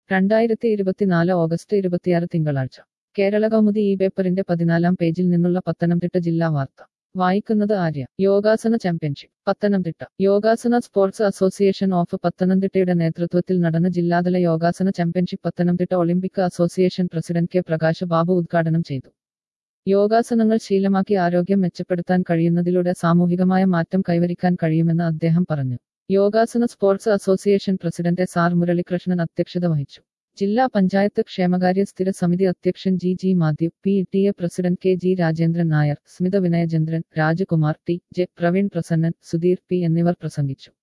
രണ്ടായിരത്തി ഇരുപത്തിനാല് ഓഗസ്റ്റ് ഇരുപത്തിയാറ് തിങ്കളാഴ്ച കേരള കൗമുദി ഈ പേപ്പറിന്റെ പതിനാലാം പേജിൽ നിന്നുള്ള പത്തനംതിട്ട ജില്ലാ വാർത്ത വായിക്കുന്നത് Arya yogasana championship Pathanamthitta yogasana sports association of പത്തനംതിട്ടയുടെ നേതൃത്വത്തിൽ നടന്ന ജില്ലാതല yogasana championship Pathanamthitta Olympic association president K Prakash Babu ഉദ്ഘാടനം ചെയ്തു യോഗാസനങ്ങൾ ശീലമാക്കി ആരോഗ്യം മെച്ചപ്പെടുത്താൻ കഴിയുന്നതിലൂടെ സാമൂഹികമായ മാറ്റം കൈവരിക്കാൻ കഴിയുമെന്ന് അദ്ദേഹം പറഞ്ഞു yogasana sports association president S R Muralikrishnan അധ്യക്ഷത വഹിച്ചു ജില്ലാ പഞ്ചായത്ത് ക്ഷേമകാര്യ സ്ഥിര സമിതി അധ്യക്ഷൻ G G Mathew P T A president K G Rajendran Nair Smitha Vinayachandran Rajakumar T J Praveen Prasannan Sudheer P എന്നിവർ പ്രസംഗിച്ചു